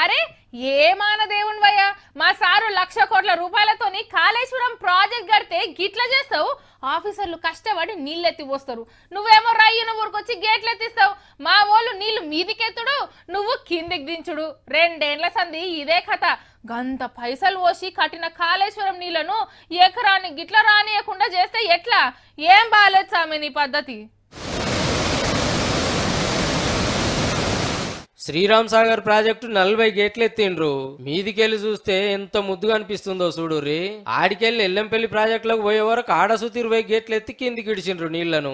అరే ఏమాన దేవుని వయ్య మా సారు లక్ష కోట్ల రూపాయలతోని కాళేశ్వరం ప్రాజెక్ట్ కడితే గిట్ల చేస్తావు ఆఫీసర్లు కష్టపడి నీళ్ళు ఎత్తి పోస్తారు నువ్వేమో రయ్యను ఊరికొచ్చి గేట్లు ఎత్తిస్తావు మా వాళ్ళు నీళ్లు మీదికెత్తుడు నువ్వు కిందికి దించుడు రెండేండ్ల సంది ఇదే కథ గంత పైసలు పోసి కట్టిన కాళేశ్వరం నీళ్లను ఎకరాన్ని గిట్ల రానియకుండా చేస్తే ఎట్లా ఏం బాగాలేదు సామె నీ పద్ధతి శ్రీరామ్ సాగర్ ప్రాజెక్టు నలభై గేట్లు ఎత్తిండ్రు మీదికెళ్ళి చూస్తే ఎంత ముద్దుగా అనిపిస్తుందో చూడుర్రి ఆడికెళ్ళి ఎల్లంపల్లి ప్రాజెక్టులకు పోయే వరకు ఆడసుతి ఇరవై గేట్లు ఎత్తి కిందికి ఇడిచిండ్రు నీళ్లను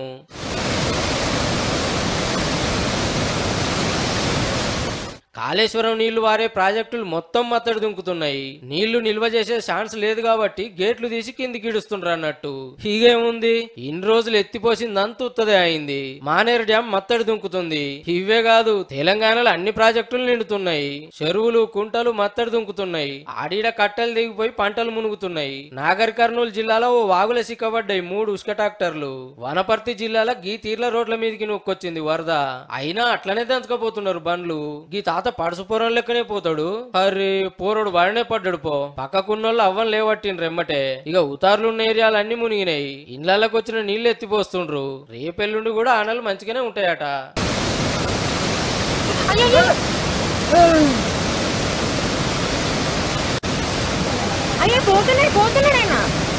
కాళేశ్వరం నీళ్లు వారే ప్రాజెక్టులు మొత్తం మత్తడి దుంకుతున్నాయి నీళ్లు నిల్వ చేసే ఛాన్స్ లేదు కాబట్టి గేట్లు తీసి కిందికి ఇడుస్తుండ్రు అన్నట్టు హీగేముంది ఇన్ని రోజులు ఎత్తిపోసిందంత ఉత్తదే అయింది మానేరు డ్యాం మత్తడి దుంకుతుంది ఇవే కాదు తెలంగాణలో అన్ని ప్రాజెక్టులు నిండుతున్నాయి చెరువులు కుంటలు మత్తడి దుంకుతున్నాయి ఆడిడ కట్టెలు దిగిపోయి పంటలు మునుగుతున్నాయి నాగర్ కర్నూలు జిల్లాలో ఓ వాగుల సిక్కబడ్డాయి మూడు ఉష్క ట్రాక్టర్లు వనపర్తి జిల్లాలో గీ తీర్ల రోడ్ల మీదకి నొక్కొచ్చింది వరద అయినా అట్లనే దంచుకపోతున్నారు బండ్లు గీ తాత పడుసుపురం లెక్కనే పోతాడు అరే పోరడు బాగానే పడ్డాడు పో పక్కకున్నోళ్ళు అవ్వని లేవట్టిండ్రు ఎమ్మటే ఇక ఉతారులున్న ఏరియాలు అన్ని మునిగినాయి ఇండ్లకి వచ్చిన నీళ్లు ఎత్తిపోస్తుండ్రు రేపెల్లుండి కూడా ఆనలు మంచిగానే ఉంటాయట అయ్యో పోతున్నాడు పోతున్నాడు ఆయన